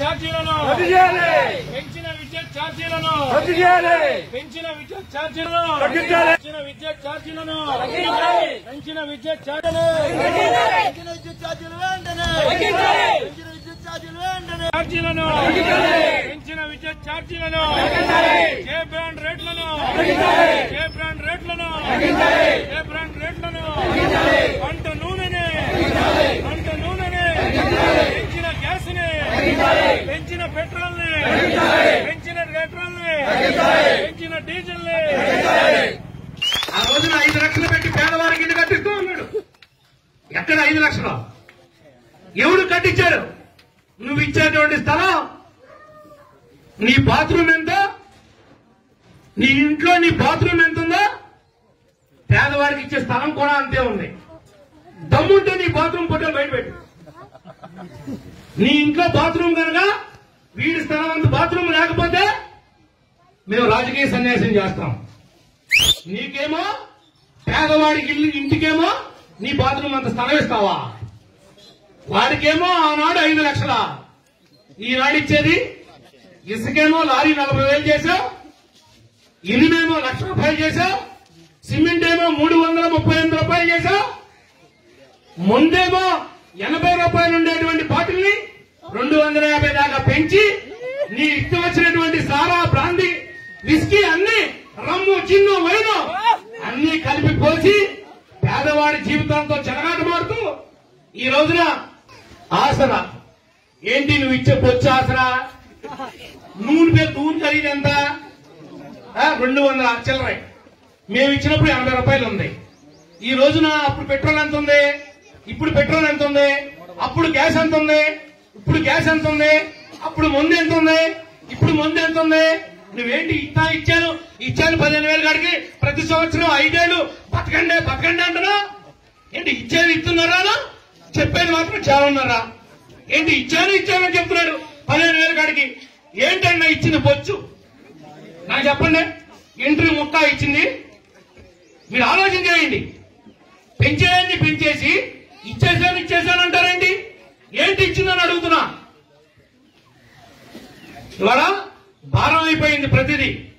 ఛార్జీలను రద్దు చేయాలి పెంచిన విద్యుత్ ఛార్జీలను రద్దు చేయాలి పెంచిన విద్యుత్ ఛార్జీలను తగ్గించాలి. పెంచిన విద్యుత్ ఛార్జీలను పెంచిన విద్యుత్ ఛార్జీలు పెంచిన విద్యుత్ ఛార్జీలు వెంటనే పెంచిన విద్యుత్ ఛార్జీలు వెంటనే ఛార్జీలను పెంచిన విద్యుత్ ఛార్జీలను ఏ బ్రాండ్ రేట్లను ఏ బ్రాండ్ రేట్లను ఏ బ్రాండ్ రేట్లను పంట నూనెని పంట నూనెని పెంచిన గ్యాస్ ని పెంచిన పెట్రోల్ ని పెంచిన పెట్రోల్ ని పెంచిన డీజిల్ ని ఆ రోజున ఐదు లక్షలు పెట్టి పేదవారికి ఇల్లు కట్టిస్తూ ఉన్నాడు ఎక్కడ ఐదు లక్షలు ఎవరు కట్టించారు నువ్వు ఇచ్చేటువంటి స్థలం నీ బాత్రూమ్ ఎంత నీ ఇంట్లో నీ బాత్రూమ్ ఎంత ఉందో పేదవాడికి ఇచ్చే స్థలం కూడా అంతే ఉంది దమ్ముంటే నీ బాత్రూమ్ ఫోటో బయటపెట్టు నీ ఇంట్లో బాత్రూమ్ కనుక వీడి స్థలం అంత బాత్రూమ్ లేకపోతే మేము రాజకీయ సన్యాసం చేస్తాం నీకేమో పేదవాడికి ఇల్లు ఇంటికేమో నీ బాత్రూమ్ అంత స్థలం ఇస్తావా వాడికేమో ఆనాడు ఐదు లక్షల ఈనాడు ఇచ్చేది ఇసుకేమో లారీ నలభై వేలు చేశావు ఇనుమేమో లక్ష రూపాయలు చేశావు సిమెంట్ ఏమో మూడు వందల ముప్పై ఎనిమిది రూపాయలు చేశావు ముందేమో ఎనభై రూపాయలు ఉండేటువంటి బాటిల్ని రెండు వందల యాభై దాకా పెంచి నీ ఇష్టం వచ్చినటువంటి సారా బ్రాంది విస్కీ అన్ని రమ్ము చిన్ను వైను అన్ని కలిపి పోసి పేదవాడి జీవితంతో చెలగాటమాడుతూ ఈ రోజున ఆసరా ఏంటి నువ్వు ఇచ్చే పొచ్చు ఆసరా నూనె పేరు నూనె ఖరీదు ఎంత ఆ, రెండు వందల చిల్లరై మేము ఇచ్చినప్పుడు ఎనభై రూపాయలు ఉంది ఈ రోజున అప్పుడు పెట్రోల్ ఎంత ఉంది ఇప్పుడు పెట్రోల్ ఎంత ఉంది అప్పుడు గ్యాస్ ఎంత ఉంది ఇప్పుడు గ్యాస్ ఎంత ఉంది అప్పుడు ముందు ఎంత ఉంది ఇప్పుడు ముందు ఎంత ఉంది నువ్వేంటి ఇస్తా ఇచ్చాను ఇచ్చాను పదిహేను వేలు కాడికి ప్రతి సంవత్సరం ఐదేళ్లు బతకండి బతకండి అంటున్నావు ఏంటి ఇచ్చేది ఇస్తున్నారా చెప్పేది మాత్రం చాలన్నారా ఏంటి ఇచ్చాను ఇచ్చానని చెప్తున్నాడు పదిహేను వేలు కాడికి ఏంటన్నా ఇచ్చింది బొచ్చు నాకు చెప్పండి ఎంట్రీ ముక్క ఇచ్చింది మీరు ఆలోచన చేయండి పెంచేయాన్ని పెంచేసి ఇచ్చేసాను ఇచ్చేసాను అంటారేంటి ఏంటి ఇచ్చిందని అడుగుతున్నా ఇవాళ భారం అయిపోయింది ప్రతిదీ